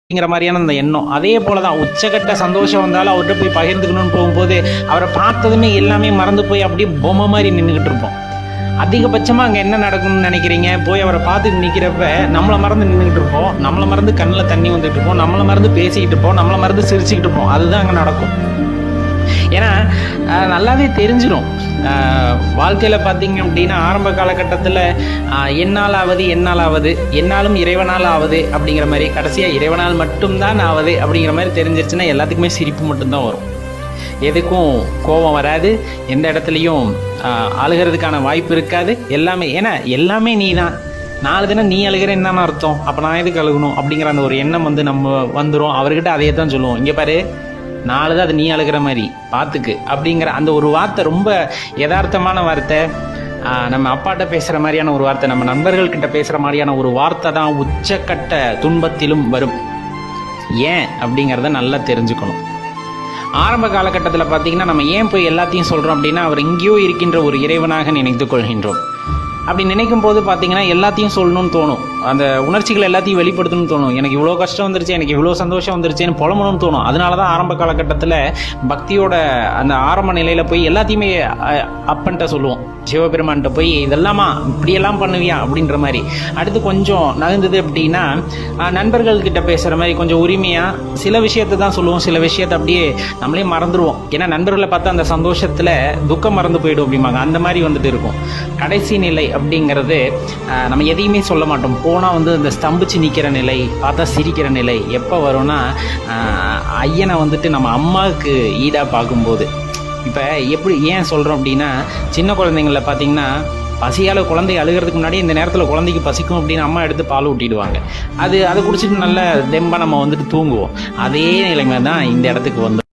அப்படிங்கிற மாதிரியான அந்த எண்ணம் அதே போல தான் உச்சகட்ட சந்தோஷம் வந்தாலும் அவர்கிட்ட போய் பகிர்ந்துக்கணும்னு போகும்போது அவரை பார்த்ததுமே எல்லாமே மறந்து போய் அப்படியே பொம்மை மாதிரி நின்றுக்கிட்டு இருப்போம் அதிகபட்சமாக அங்கே என்ன நடக்கும்னு நினைக்கிறீங்க போய் அவரை பார்த்து நிற்கிறப்ப நம்மளை மறந்து நின்றுக்கிட்டு இருப்போம் நம்மளை மறந்து கண்ணில் தண்ணி வந்துட்டு இருப்போம் நம்மளை மறந்து பேசிக்கிட்டு இருப்போம் நம்மளை மறந்து சிரிச்சுக்கிட்டு இருப்போம் அதுதான் அங்கே நடக்கும் ஏன்னா அஹ், நல்லாவே தெரிஞ்சிடும் வாழ்க்கையில் பார்த்தீங்க அப்படின்னா ஆரம்ப காலகட்டத்தில் என்னால் ஆவது என்னால் ஆவது என்னாலும் இறைவனால் ஆவது அப்படிங்கிற மாதிரி கடைசியாக இறைவனால் மட்டும்தான் ஆவது அப்படிங்கிற மாதிரி தெரிஞ்சிருச்சுன்னா எல்லாத்துக்குமே சிரிப்பு மட்டும்தான் வரும் எதுக்கும் கோபம் வராது எந்த இடத்துலையும் ஆஹ், அழுகிறதுக்கான வாய்ப்பு இருக்காது எல்லாமே ஏன்னா எல்லாமே நீ தான் நாலு தினம் நீ அழுகிற என்னன்னு அர்த்தம் அப்போ நான் எதுக்கு அழுகணும் அப்படிங்கிற அந்த ஒரு எண்ணம் வந்து நம்ம வந்துடும் அவர்கிட்ட அதே தான் சொல்லுவோம் இங்கே பாரு நாலு தான் அது நீ அழுகிற மாதிரி பார்த்துக்கு அப்படிங்கிற அந்த ஒரு வார்த்தை ரொம்ப யதார்த்தமான வார்த்தை ஆஹ், நம்ம அப்பாட்ட பேசுகிற மாதிரியான ஒரு வார்த்தை நம்ம நண்பர்கள்கிட்ட பேசுகிற மாதிரியான ஒரு வார்த்தை தான் உச்சக்கட்ட துன்பத்திலும் வரும் ஏன் அப்படிங்கிறத நல்லா தெரிஞ்சுக்கணும் ஆரம்ப காலகட்டத்தில் பார்த்தீங்கன்னா நம்ம ஏன் போய் எல்லாத்தையும் சொல்கிறோம் அப்படின்னா அவர் எங்கேயோ இருக்கின்ற ஒரு இறைவனாக நினைத்துக் கொள்கின்றோம் அப்படி நினைக்கும் போது பார்த்தீங்கன்னா எல்லாத்தையும் சொல்லணும்னு தோணும் அந்த உணர்ச்சிகள் எல்லாத்தையும் வெளிப்படுத்தணும்னு தோணும் எனக்கு இவ்வளோ கஷ்டம் வந்துருச்சு எனக்கு இவ்வளோ சந்தோஷம் வந்துருச்சுன்னு புலம்பணும்னு தோணும் அதனால தான் ஆரம்ப காலகட்டத்தில் பக்தியோட அந்த ஆரம்ப நிலையில் போய் எல்லாத்தையுமே அஹ், அப்பன்ட்ட சொல்லுவோம் சிவபெருமான்கிட்ட போய் இதெல்லாமா இப்படியெல்லாம் பண்ணுவியா அப்படின்ற மாதிரி அடுத்து கொஞ்சம் நகர்ந்தது அப்படின்னா அஹ், நண்பர்கள்கிட்ட பேசுகிற மாதிரி கொஞ்சம் உரிமையாக சில விஷயத்தை தான் சொல்லுவோம் சில விஷயத்தை அப்படியே நம்மளே மறந்துடுவோம் ஏன்னா நண்பர்களை பார்த்தா அந்த சந்தோஷத்தில் துக்கம் மறந்து போயிடும் அப்படிம்பாங்க அந்த மாதிரி வந்துட்டு இருக்கும் கடைசி நிலை அப்படிங்கிறது அஹ், நம்ம எதையுமே சொல்ல மாட்டோம் போனால் வந்து இந்த ஸ்தம்பிச்சு நிற்கிற நிலை பார்த்தா சிரிக்கிற நிலை எப்போ வரும்னா அஹ், ஐயனை வந்துட்டு நம்ம அம்மாவுக்கு ஈடாக பார்க்கும்போது இப்போ எப்படி ஏன் சொல்கிறோம் அப்படின்னா சின்ன குழந்தைங்கள பார்த்தீங்கன்னா பசியால் குழந்தை அழுகிறதுக்கு முன்னாடி இந்த நேரத்தில் குழந்தைக்கு பசிக்கும் அப்படின்னு அம்மா எடுத்து பால் ஊட்டிடுவாங்க அது அதை குடிச்சிட்டு நல்ல தெம்பாக நம்ம வந்துட்டு தூங்குவோம் அதே நிலைமை தான் இந்த இடத்துக்கு வந்து